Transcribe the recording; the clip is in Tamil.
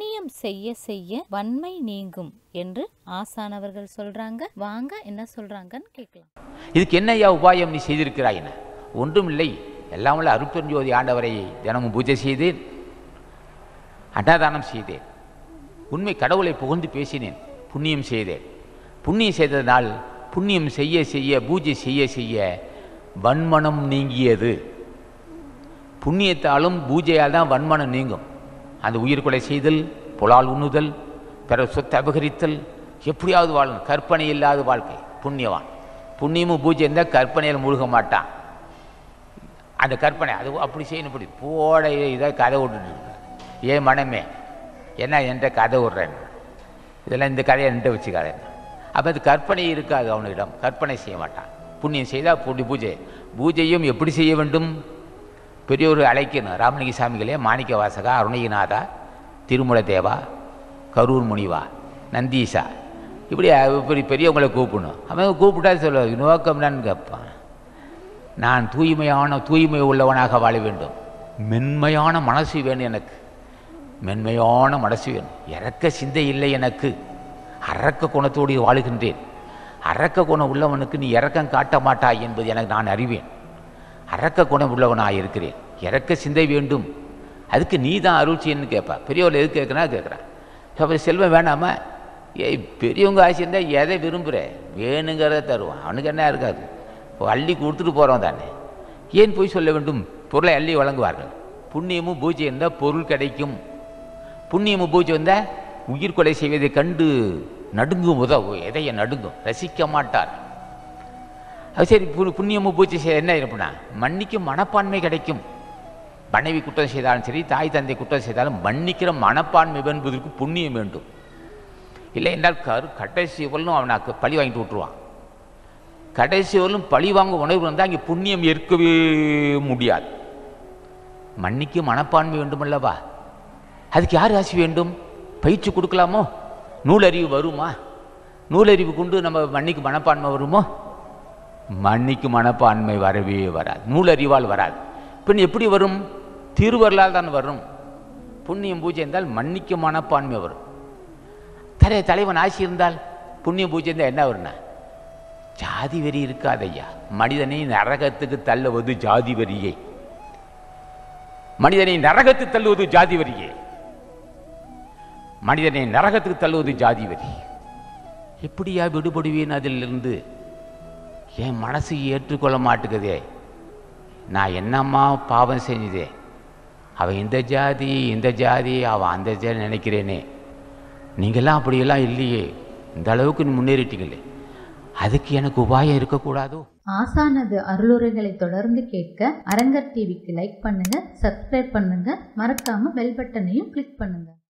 புண்ணியம் செய்ய செய்ய வன்மை நீங்கும் என்று ஆசான் அவர்கள் சொல்றாங்க வாங்க என்ன சொல்றாங்கன்னு கேட்கலாம் இதுக்கு என்னய்யா உபாயம் நீ செய்திருக்கிறாய் என ஒன்றுமில்லை எல்லாம் உள்ள அருப்பெருஞ்சோதி ஆண்டவரை தினமும் பூஜை செய்தேன் அன்னதானம் செய்தேன் உண்மை கடவுளை புகழ்ந்து பேசினேன் புண்ணியம் செய்தேன் புண்ணியம் செய்ததனால் புண்ணியம் செய்ய செய்ய பூஜை செய்ய செய்ய வன்மனம் நீங்கியது புண்ணியத்தாலும் பூஜையால் தான் வன்மனம் நீங்கும் அந்த உயிர் கொலை செய்தல் புலால் உண்ணுதல் பிற சொத்தை அபகரித்தல் எப்படியாவது வாழணும் கற்பனை இல்லாத வாழ்க்கை புண்ணியவான் புண்ணியமும் பூஜை இருந்தால் கற்பனையில் மூழ்க மாட்டான் அந்த கற்பனை அது அப்படி செய்யணும் இப்படி போட இதை கதை விட்டுட்டு ஏன் மனமே என்ன என்கிட்ட கதை விட்றேன் இதெல்லாம் இந்த கதையை என்கிட்ட வச்சுக்காத அப்போ அது கற்பனை இருக்காது அவனிடம் கற்பனை செய்ய மாட்டான் புண்ணியம் செய்தால் புண்ணிய பூஜை பூஜையும் எப்படி செய்ய வேண்டும் பெரியோர் அழைக்கணும் ராமலிங்க சாமிகளே மாணிக்க வாசகா அருணகிநாதா திருமல தேவா கரூர் முனிவா நந்தீசா இப்படி இப்படி பெரியவங்களை கூப்பிடணும் அவன் கூப்பிட்டா சொல்ல நோக்கம் என்னன்னு கேட்பான் நான் தூய்மையான தூய்மை உள்ளவனாக வாழ வேண்டும் மென்மையான மனசு வேணும் எனக்கு மென்மையான மனசு வேணும் இறக்க சிந்தை இல்லை எனக்கு அரக்க குணத்தோடு வாழுகின்றேன் அரக்க குணம் உள்ளவனுக்கு நீ இறக்கம் காட்ட மாட்டாய் என்பது எனக்கு நான் அறிவேன் அரக்க குணம் உள்ளவனாக இருக்கிறேன் இறக்க சிந்தை வேண்டும் அதுக்கு நீ தான் அருள் செய்யணும்னு கேட்பா பெரியவர்கள் எது கேட்குறா கேட்குறான் அப்போ செல்வம் வேணாமா ஏய் பெரியவங்க ஆசை இருந்தால் எதை விரும்புகிற வேணுங்கிறத தருவான் அவனுக்கு என்ன இருக்காது இப்போ அள்ளி கொடுத்துட்டு போகிறோம் தானே ஏன் போய் சொல்ல வேண்டும் பொருளை அள்ளி வழங்குவார்கள் புண்ணியமும் பூஜை இருந்தால் பொருள் கிடைக்கும் புண்ணியமும் பூஜை வந்தால் உயிர் கொலை செய்வதை கண்டு நடுங்கும் உதவு எதைய நடுங்கும் ரசிக்க மாட்டார் அது சரி பு- புண்ணியமும் பூஜை செய்ய என்ன இருப்புனா மன்னிக்கும் மனப்பான்மை கிடைக்கும் மனைவி குற்றம் செய்தாலும் சரி தாய் தந்தை குற்றம் செய்தாலும் மன்னிக்கிற மனப்பான்மை என்பதற்கு புண்ணியம் வேண்டும் இல்லை என்றால் கரு கடைசி வரலும் அவனை அக்க- பழி வாங்கிட்டு விட்டுருவான் கடைசி வரலும் பழி வாங்க உணர்வு வந்தால் அங்கே புண்ணியம் இருக்கவே முடியாது மன்னிக்கும் மனப்பான்மை வேண்டுமல்லவா அதுக்கு யார் ஆசி வேண்டும் பயிற்சி கொடுக்கலாமோ நூலறிவு வருமா நூலறிவு கொண்டு நம்ம மன்னிக்கு மனப்பான்மை வருமோ மன்னிக்கு மனப்பான்மை வரவே வராது நூலறிவால் வராது பின் எப்படி வரும் திருவருளால் தான் வரும் புண்ணியம் பூஜை இருந்தால் மன்னிக்கு மனப்பான்மை வரும் தலை தலைவன் ஆசி இருந்தால் புண்ணிய பூஜை இருந்தால் என்ன வரும்னா ஜாதி வெறி இருக்காதையா மனிதனை நரகத்துக்கு தள்ளுவது ஜாதி வெறியே மனிதனை நரகத்து தள்ளுவது ஜாதி வரியே மனிதனை நரகத்துக்கு தள்ளுவது ஜாதி வரி எப்படியா விடுபடுவேன் அதிலிருந்து என் மனசு ஏற்றுக்கொள்ள மாட்டுக்குதே நான் என்னம்மா பாவம் செஞ்சதே அவன் இந்த ஜாதி இந்த ஜாதி அவன் அந்த ஜாதி நினைக்கிறேனே நீங்கள்லாம் அப்படியெல்லாம் இல்லையே இந்த அளவுக்கு நீ முன்னேறிட்டீங்களே அதுக்கு எனக்கு உபாயம் இருக்கக்கூடாதோ ஆசானது அருளுரைகளை தொடர்ந்து கேட்க அரங்கர் டிவிக்கு லைக் பண்ணுங்க சப்ஸ்கிரைப் பண்ணுங்க மறக்காம பெல் பட்டனையும் கிளிக் பண்ணுங்க